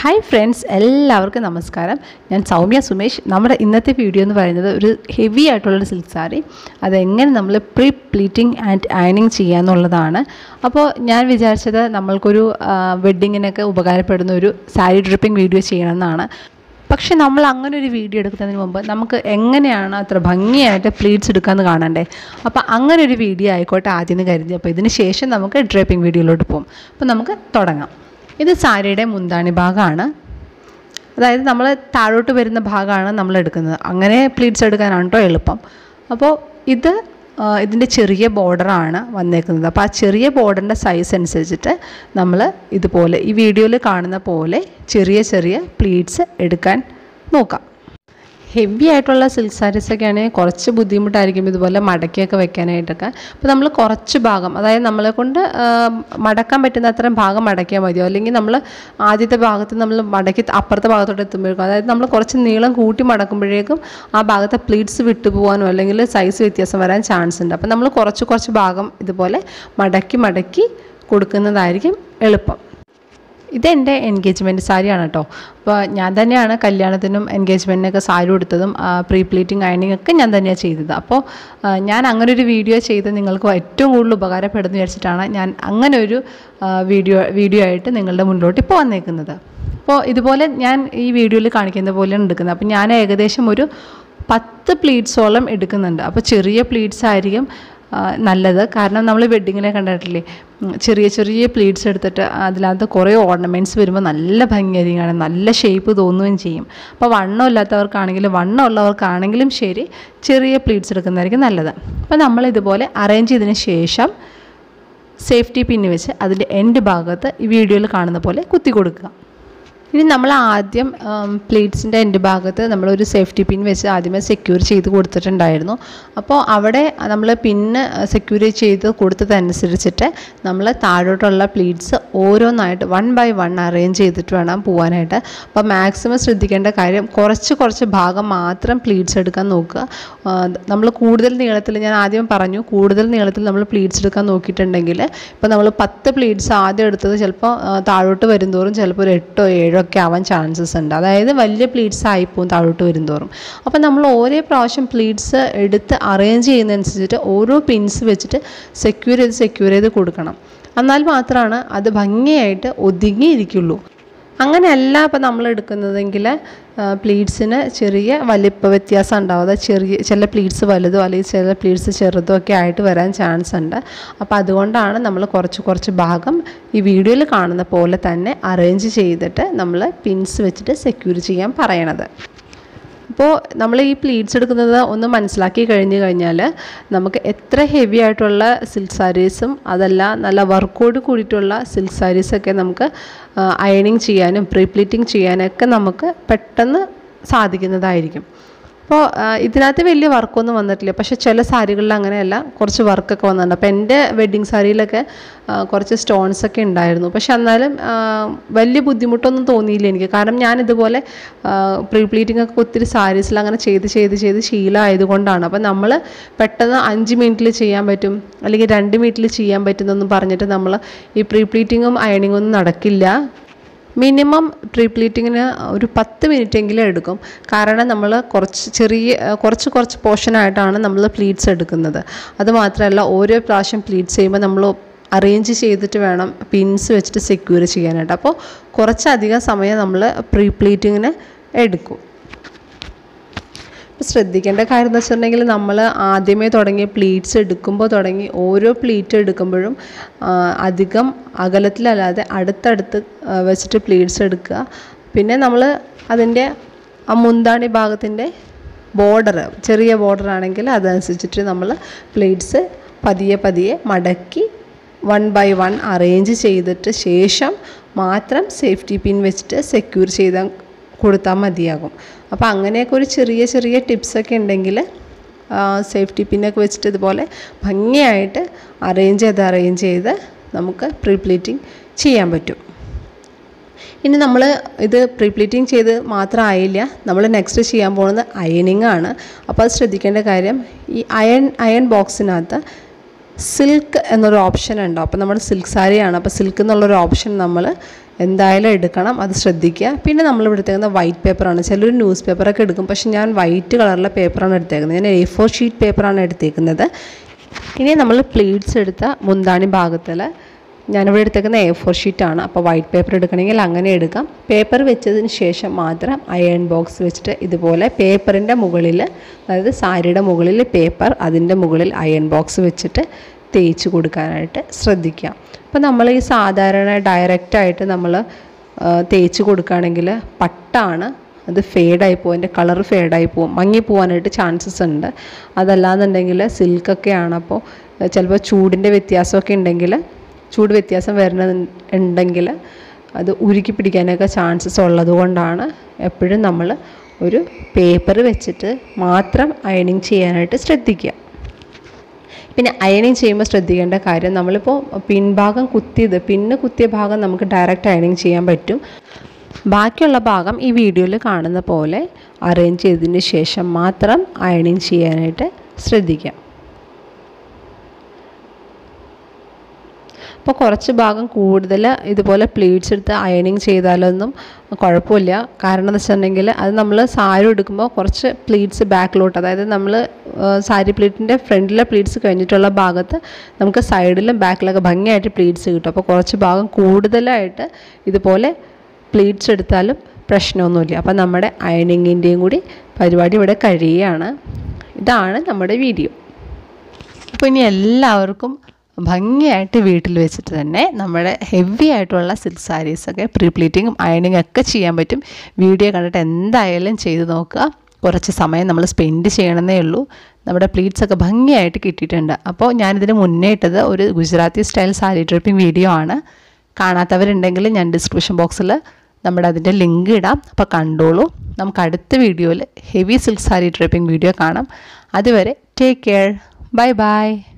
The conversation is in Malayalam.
ഹായ് ഫ്രണ്ട്സ് എല്ലാവർക്കും നമസ്കാരം ഞാൻ സൗമ്യ സുമേഷ് നമ്മുടെ ഇന്നത്തെ വീഡിയോ എന്ന് പറയുന്നത് ഒരു ഹെവി ആയിട്ടുള്ളൊരു സിൽക്ക് സാരി അതെങ്ങനെ നമ്മൾ പ്രീ പ്ലീറ്റിംഗ് ആൻഡ് അയണിങ് ചെയ്യാന്നുള്ളതാണ് അപ്പോൾ ഞാൻ വിചാരിച്ചത് നമ്മൾക്കൊരു വെഡ്ഡിങ്ങിനൊക്കെ ഉപകാരപ്പെടുന്ന ഒരു സാരി ഡ്രിപ്പിംഗ് വീഡിയോ ചെയ്യണമെന്നാണ് പക്ഷെ നമ്മൾ അങ്ങനെ ഒരു വീഡിയോ എടുക്കുന്നതിന് മുമ്പ് നമുക്ക് എങ്ങനെയാണ് അത്ര ഭംഗിയായിട്ട് പ്ലീറ്റ്സ് എടുക്കാമെന്ന് കാണണ്ടേ അപ്പോൾ അങ്ങനെ ഒരു വീഡിയോ ആയിക്കോട്ടെ ആദ്യം എന്ന് കരുതി അപ്പോൾ ഇതിന് ശേഷം നമുക്ക് ഡ്രൈപ്പിംഗ് വീഡിയോയിലോട്ട് പോകും അപ്പോൾ നമുക്ക് തുടങ്ങാം ഇത് സാരിയുടെ മുന്താണി ഭാഗമാണ് അതായത് നമ്മൾ താഴോട്ട് വരുന്ന ഭാഗമാണ് നമ്മൾ എടുക്കുന്നത് അങ്ങനെ പ്ലീറ്റ്സ് എടുക്കാനാണ് കേട്ടോ എളുപ്പം അപ്പോൾ ഇത് ആ, ഇതിൻ്റെ ചെറിയ ബോർഡറാണ് വന്നേക്കുന്നത് അപ്പോൾ ആ ചെറിയ ബോർഡറിൻ്റെ സൈസ് അനുസരിച്ചിട്ട് നമ്മൾ ഇതുപോലെ ഈ വീഡിയോയിൽ കാണുന്ന പോലെ ചെറിയ ചെറിയ പ്ലീറ്റ്സ് എടുക്കാൻ നോക്കാം ഹെവി ആയിട്ടുള്ള സിൽക്ക് സാരീസൊക്കെ ആണെങ്കിൽ കുറച്ച് ബുദ്ധിമുട്ടായിരിക്കും ഇതുപോലെ മടക്കിയൊക്കെ വെക്കാനായിട്ടൊക്കെ അപ്പോൾ നമ്മൾ കുറച്ച് ഭാഗം അതായത് നമ്മളെ കൊണ്ട് ആ, മടക്കാൻ പറ്റുന്ന അത്രയും ഭാഗം മടക്കിയാൽ മതിയോ അല്ലെങ്കിൽ നമ്മൾ ആദ്യത്തെ ഭാഗത്ത് നമ്മൾ മടക്കി അപ്പുറത്തെ ഭാഗത്തോട്ട് എത്തുമ്പോഴേക്കും അതായത് നമ്മൾ കുറച്ച് നീളം കൂട്ടി മടക്കുമ്പോഴേക്കും ആ ഭാഗത്തെ പ്ലീറ്റ്സ് വിട്ടുപോകാനോ അല്ലെങ്കിൽ സൈസ് വ്യത്യാസം വരാൻ ചാൻസ് ഉണ്ട് അപ്പോൾ നമ്മൾ കുറച്ച് കുറച്ച് ഭാഗം ഇതുപോലെ മടക്കി മടക്കി കൊടുക്കുന്നതായിരിക്കും എളുപ്പം ഇതെൻ്റെ എൻഗേജ്മെൻറ്റ് സാരിയാണ് കേട്ടോ അപ്പോൾ ഞാൻ തന്നെയാണ് കല്യാണത്തിനും എൻഗേജ്മെൻറ്റിനൊക്കെ സാരി കൊടുത്തതും പ്രീ പ്ലീറ്റിംഗ് അയണിങ് ഒക്കെ ഞാൻ തന്നെയാണ് ചെയ്തത് അപ്പോൾ ആ, ഞാൻ അങ്ങനെ ഒരു വീഡിയോ ചെയ്ത് നിങ്ങൾക്ക് ഏറ്റവും കൂടുതൽ ഉപകാരപ്പെടുന്നു വിചാരിച്ചിട്ടാണ് ഞാൻ അങ്ങനെ ഒരു ആ, വീഡിയോ വീഡിയോ ആയിട്ട് നിങ്ങളുടെ മുന്നിലോട്ട് ഇപ്പോൾ വന്നേക്കുന്നത് അപ്പോൾ ഇതുപോലെ ഞാൻ ഈ വീഡിയോയിൽ കാണിക്കുന്ന പോലെയാണ് എടുക്കുന്നത് അപ്പോൾ ഞാൻ ഏകദേശം ഒരു പത്ത് പ്ലീറ്റ്സോളം എടുക്കുന്നുണ്ട് അപ്പോൾ ചെറിയ പ്ലീറ്റ്സ് ആയിരിക്കും ആ, നല്ലത് കാരണം നമ്മൾ വെഡ്ഡിങ്ങിനെ കണ്ടിട്ടില്ലേ ഉം, ചെറിയ ചെറിയ പ്ലീറ്റ്സ് എടുത്തിട്ട് അതിനകത്ത് കുറേ ഓർണമെൻറ്റ്സ് വരുമ്പോൾ നല്ല ഭംഗിയായിരിക്കും കാണാൻ നല്ല ഷേപ്പ് തോന്നുകയും ചെയ്യും അപ്പോൾ വണ്ണം ഇല്ലാത്തവർക്കാണെങ്കിലും വണ്ണം ഉള്ളവർക്കാണെങ്കിലും ശരി ചെറിയ പ്ലീറ്റ്സ് എടുക്കുന്നതായിരിക്കും നല്ലത് അപ്പോൾ നമ്മൾ ഇതുപോലെ അറേഞ്ച് ചെയ്തതിന് ശേഷം സേഫ്റ്റി പിന്ന് വെച്ച് അതിൻ്റെ എൻഡ് ഭാഗത്ത് ഈ വീഡിയോയിൽ കാണുന്ന പോലെ കുത്തി കൊടുക്കുക ഇനി നമ്മൾ ആദ്യം പ്ലേറ്റ്സിൻ്റെ എൻ്റെ ഭാഗത്ത് നമ്മളൊരു സേഫ്റ്റി പിൻ വെച്ച് ആദ്യമേ സെക്യൂർ ചെയ്ത് കൊടുത്തിട്ടുണ്ടായിരുന്നു അപ്പോൾ അവിടെ നമ്മൾ പിന്ന് സെക്യൂർ ചെയ്ത് കൊടുത്തതനുസരിച്ചിട്ട് നമ്മൾ താഴോട്ടുള്ള പ്ലീറ്റ്സ് ഓരോന്നായിട്ട് വൺ ബൈ വൺ അറേഞ്ച് ചെയ്തിട്ട് വേണം പോകാനായിട്ട് അപ്പോൾ മാക്സിമം ശ്രദ്ധിക്കേണ്ട കാര്യം കുറച്ച് കുറച്ച് ഭാഗം മാത്രം പ്ലീറ്റ്സ് എടുക്കാൻ നോക്കുക നമ്മൾ കൂടുതൽ നീളത്തിൽ ഞാൻ ആദ്യം പറഞ്ഞു കൂടുതൽ നീളത്തിൽ നമ്മൾ പ്ലീറ്റ്സ് എടുക്കാൻ നോക്കിയിട്ടുണ്ടെങ്കിൽ ഇപ്പോൾ നമ്മൾ പത്ത് പ്ലീറ്റ്സ് ആദ്യം എടുത്തത് ചിലപ്പോൾ ആ, താഴോട്ട് വരുന്തോറും ചിലപ്പോൾ ഒരു എട്ടോ ഏഴോ ഒക്കെ ആവാൻ ചാൻസസ് ഉണ്ട് അതായത് വലിയ പ്ലീറ്റ്സ് ആയിപ്പോവും താഴോട്ട് വരുന്തോറും അപ്പോൾ നമ്മൾ ഓരോ പ്രാവശ്യം പ്ലീറ്റ്സ് എടുത്ത് അറേഞ്ച് ചെയ്യുന്നതനുസരിച്ചിട്ട് ഓരോ പിൻസ് വെച്ചിട്ട് സെക്യൂർ ചെയ്ത് സെക്യൂർ ചെയ്ത് കൊടുക്കണം എന്നാൽ മാത്രമാണ് അത് ഭംഗിയായിട്ട് ഒതുങ്ങിയിരിക്കുള്ളൂ അങ്ങനെയല്ല ഇപ്പോൾ നമ്മൾ എടുക്കുന്നതെങ്കിൽ പ്ലീറ്റ്സിന് ചെറിയ വലിപ്പ വ്യത്യാസം ഉണ്ടാവും അതായത് ചെറിയ ചില പ്ലീറ്റ്സ് വലുതോ അല്ലെങ്കിൽ ചില പ്ലീറ്റ്സ് ചെറുതോ ഒക്കെ ആയിട്ട് വരാൻ ചാൻസ് ഉണ്ട് അപ്പോൾ അതുകൊണ്ടാണ് നമ്മൾ കുറച്ച് കുറച്ച് ഭാഗം ഈ വീഡിയോയിൽ കാണുന്ന പോലെ തന്നെ അറേഞ്ച് ചെയ്തിട്ട് നമ്മൾ പിൻസ് വെച്ചിട്ട് സെക്യൂർ ചെയ്യാൻ പറയണത് അപ്പോൾ നമ്മൾ ഈ പ്ലീറ്റ്സ് എടുക്കുന്നത് ഒന്ന് മനസ്സിലാക്കി കഴിഞ്ഞ് കഴിഞ്ഞാൽ നമുക്ക് എത്ര ഹെവി ആയിട്ടുള്ള സിൽക്ക് സാരീസും അതല്ല നല്ല വർക്കോട് കൂടിയിട്ടുള്ള സിൽക്ക് സാരീസൊക്കെ നമുക്ക് അയണിങ് ചെയ്യാനും പ്രീ പ്ലീറ്റിംഗ് ചെയ്യാനൊക്കെ നമുക്ക് പെട്ടെന്ന് സാധിക്കുന്നതായിരിക്കും അപ്പോൾ ഇതിനകത്ത് വലിയ വർക്കൊന്നും വന്നിട്ടില്ല പക്ഷേ ചില സാരികളിൽ അങ്ങനെയല്ല കുറച്ച് വർക്കൊക്കെ വന്നിട്ടുണ്ട് അപ്പോൾ എൻ്റെ വെഡ്ഡിങ് സാരിയിലൊക്കെ ആ, കുറച്ച് സ്റ്റോൺസ് ഒക്കെ ഉണ്ടായിരുന്നു പക്ഷെ എന്നാലും ആ, വലിയ ബുദ്ധിമുട്ടൊന്നും തോന്നിയില്ല എനിക്ക് കാരണം ഞാൻ ഇതുപോലെ പ്രീ പ്ലീറ്റിംഗ് ഒക്കെ ഒത്തിരി സാരീസിൽ അങ്ങനെ ചെയ്ത് ചെയ്ത് ചെയ്ത് ശീലമായതുകൊണ്ടാണ് അപ്പോൾ നമ്മൾ പെട്ടെന്ന് അഞ്ച് മിനിറ്റിൽ ചെയ്യാൻ പറ്റും അല്ലെങ്കിൽ രണ്ട് മിനിറ്റിൽ ചെയ്യാൻ പറ്റുന്നൊന്നും പറഞ്ഞിട്ട് നമ്മൾ ഈ പ്രീ പ്ലീറ്റിങ്ങും അയണിങ്ങും ഒന്നും നടക്കില്ല മിനിമം പ്രീ പ്ലീറ്റിങ്ങിന് ഒരു പത്ത് മിനിറ്റ് എങ്കിലും എടുക്കും കാരണം നമ്മൾ കുറച്ച് ചെറിയ കുറച്ച് കുറച്ച് പോർഷനായിട്ടാണ് നമ്മൾ പ്ലീറ്റ്സ് എടുക്കുന്നത് അത് മാത്രമല്ല ഓരോ പ്രാവശ്യം പ്ലീറ്റ്സ് ചെയ്യുമ്പോൾ നമ്മൾ അറേഞ്ച് ചെയ്തിട്ട് വേണം പിൻസ് വെച്ചിട്ട് സെക്യൂർ ചെയ്യാനായിട്ട് അപ്പോൾ കുറച്ചധികം സമയം നമ്മൾ പ്രീ പ്ലീറ്റിങ്ങിന് എടുക്കും ഇപ്പോൾ ശ്രദ്ധിക്കേണ്ട കാര്യം എന്ന് വെച്ചിട്ടുണ്ടെങ്കിൽ നമ്മൾ ആദ്യമേ തുടങ്ങി പ്ലീറ്റ്സ് എടുക്കുമ്പോൾ തുടങ്ങി ഓരോ പ്ലീറ്റ് എടുക്കുമ്പോഴും ആ, അധികം അകലത്തിലല്ലാതെ അടുത്തടുത്ത് ആ, വെച്ചിട്ട് പ്ലീറ്റ്സ് എടുക്കുക പിന്നെ നമ്മൾ അതിൻ്റെ ആ മുന്താണി ഭാഗത്തിൻ്റെ ബോർഡർ ചെറിയ ബോർഡർ ആണെങ്കിൽ അതനുസരിച്ചിട്ട് നമ്മൾ പ്ലേറ്റ്സ് പതിയെ പതിയെ മടക്കി വൺ ബൈ വൺ അറേഞ്ച് ചെയ്തിട്ട് ശേഷം മാത്രം സേഫ്റ്റി പിൻ വെച്ചിട്ട് സെക്യൂർ ചെയ്താൽ കൊടുത്താൽ മതിയാകും അപ്പോൾ അങ്ങനെയൊക്കെ ഒരു ചെറിയ ചെറിയ ടിപ്സൊക്കെ ഉണ്ടെങ്കിൽ സേഫ്റ്റി പിന്നൊക്കെ വെച്ചിട്ട് ഇതുപോലെ ഭംഗിയായിട്ട് അറേഞ്ച് ചെയ്ത് അറേഞ്ച് ചെയ്ത് നമുക്ക് പ്രീ പ്ലീറ്റിംഗ് ചെയ്യാൻ പറ്റും ഇനി നമ്മൾ ഇത് പ്രീ പ്ലീറ്റിംഗ് ചെയ്ത് മാത്രമായില്ല നമ്മൾ നെക്സ്റ്റ് ചെയ്യാൻ പോകുന്നത് അയണിങ് ആണ് അപ്പോൾ അത് ശ്രദ്ധിക്കേണ്ട കാര്യം ഈ അയൺ അയൺ ബോക്സിനകത്ത് സിൽക്ക് എന്നൊരു ഓപ്ഷൻ ഉണ്ട് അപ്പോൾ നമ്മുടെ സിൽക്ക് സാരിയാണ് അപ്പോൾ സിൽക്ക് എന്നുള്ളൊരു ഓപ്ഷൻ നമ്മൾ എന്തായാലും എടുക്കണം അത് ശ്രദ്ധിക്കുക പിന്നെ നമ്മൾ എടുത്തേക്കുന്നത് വൈറ്റ് പേപ്പറാണ് ചിലർ ന്യൂസ് പേപ്പറൊക്കെ എടുക്കും പക്ഷെ ഞാൻ വൈറ്റ് കളറിലെ പേപ്പറാണ് എടുത്തേക്കുന്നത് ഞാൻ എ ഫോർ ഷീറ്റ് പേപ്പറാണ് എടുത്തേക്കുന്നത് ഇനി നമ്മൾ പ്ലീറ്റ്സ് എടുത്ത മുന്താണി ഭാഗത്തിൽ ഞാനിവിടെ എടുത്തേക്കുന്ന എ ഫോർ ഷീറ്റാണ് അപ്പോൾ വൈറ്റ് പേപ്പർ എടുക്കണമെങ്കിൽ അങ്ങനെ എടുക്കാം പേപ്പർ വെച്ചതിന് ശേഷം മാത്രം അയൺ ബോക്സ് വെച്ചിട്ട് ഇതുപോലെ പേപ്പറിൻ്റെ മുകളിൽ അതായത് സാരിയുടെ മുകളിൽ പേപ്പർ അതിൻ്റെ മുകളിൽ അയൺ ബോക്സ് വെച്ചിട്ട് തേച്ച് കൊടുക്കാനായിട്ട് ശ്രദ്ധിക്കാം അപ്പോൾ നമ്മൾ ഈ സാധാരണ ഡയറക്റ്റായിട്ട് നമ്മൾ തേച്ച് കൊടുക്കുകയാണെങ്കിൽ പട്ടാണ് അത് ഫേഡായി പോകും അതിൻ്റെ കളർ ഫേഡായി പോകും മങ്ങി പോകാനായിട്ട് ചാൻസസ് ഉണ്ട് അതല്ലാന്നുണ്ടെങ്കിൽ സിൽക്കൊക്കെയാണ് അപ്പോൾ ചിലപ്പോൾ ചൂടിൻ്റെ വ്യത്യാസമൊക്കെ ഉണ്ടെങ്കിൽ ചൂട് വ്യത്യാസം വരുന്ന ഉണ്ടെങ്കിൽ അത് ഉരുക്കി പിടിക്കാനൊക്കെ ചാൻസസ് ഉള്ളത് കൊണ്ടാണ് എപ്പോഴും നമ്മൾ ഒരു പേപ്പർ വെച്ചിട്ട് മാത്രം അയണിങ് ചെയ്യാനായിട്ട് ശ്രദ്ധിക്കുക പിന്നെ അയണിങ് ചെയ്യുമ്പോൾ ശ്രദ്ധിക്കേണ്ട കാര്യം നമ്മളിപ്പോൾ പിൻഭാഗം കുത്തിയത് പിന്നെ കുത്തിയ ഭാഗം നമുക്ക് ഡയറക്റ്റ് അയണിങ് ചെയ്യാൻ പറ്റും ബാക്കിയുള്ള ഭാഗം ഈ വീഡിയോയിൽ കാണുന്ന പോലെ അറേഞ്ച് ചെയ്തതിന് ശേഷം മാത്രം അയണിങ് ചെയ്യാനായിട്ട് ശ്രദ്ധിക്കാം അപ്പോൾ കുറച്ച് ഭാഗം കൂടുതൽ ഇതുപോലെ പ്ലീറ്റ്സ് എടുത്ത് അയണിങ് ചെയ്താലൊന്നും കുഴപ്പമില്ല കാരണം എന്ന് വെച്ചിട്ടുണ്ടെങ്കിൽ അത് നമ്മൾ സാരി എടുക്കുമ്പോൾ കുറച്ച് പ്ലീറ്റ്സ് ബാക്കിലോട്ട് അതായത് നമ്മൾ സാരി പ്ലീറ്റിൻ്റെ ഫ്രണ്ടിലെ പ്ലീറ്റ്സ് കഴിഞ്ഞിട്ടുള്ള ഭാഗത്ത് നമുക്ക് സൈഡിലും ബാക്കിലൊക്കെ ഭംഗിയായിട്ട് പ്ലീറ്റ്സ് കിട്ടും അപ്പോൾ കുറച്ച് ഭാഗം കൂടുതലായിട്ട് ഇതുപോലെ പ്ലീറ്റ്സ് എടുത്താലും പ്രശ്നമൊന്നുമില്ല അപ്പോൾ നമ്മുടെ അയണിങ്ങിൻ്റെയും കൂടി പരിപാടി ഇവിടെ കഴിയുകയാണ് ഇതാണ് നമ്മുടെ വീഡിയോ അപ്പോൾ ഇനി എല്ലാവർക്കും ഭംഗിയായിട്ട് വീട്ടിൽ വെച്ചിട്ട് തന്നെ നമ്മുടെ ഹെവി ആയിട്ടുള്ള സിൽക്ക് സാരീസൊക്കെ പ്രീ പ്ലീറ്റിങ്ങും അയണിങ്ങും ഒക്കെ ചെയ്യാൻ പറ്റും വീഡിയോ കണ്ടിട്ട് എന്തായാലും ചെയ്ത് നോക്കുക കുറച്ച് സമയം നമ്മൾ സ്പെൻഡ് ചെയ്യണമെന്നേ ഉള്ളൂ നമ്മുടെ പ്ലീറ്റ്സ് ഒക്കെ ഭംഗിയായിട്ട് കിട്ടിയിട്ടുണ്ട് അപ്പോൾ ഞാനിതിന് മുന്നേ ഇട്ടത് ഒരു Gujarati style sari draping video ആണ് കാണാത്തവരുണ്ടെങ്കിൽ ഞാൻ ഡിസ്ക്രിപ്ഷൻ ബോക്സിൽ നമ്മുടെ അതിൻ്റെ ലിങ്ക് ഇടാം അപ്പോൾ കണ്ടോളൂ നമുക്ക് അടുത്ത വീഡിയോയിൽ heavy silk sari draping video കാണാം അതുവരെ ടേക്ക് കെയർ ബൈ ബൈ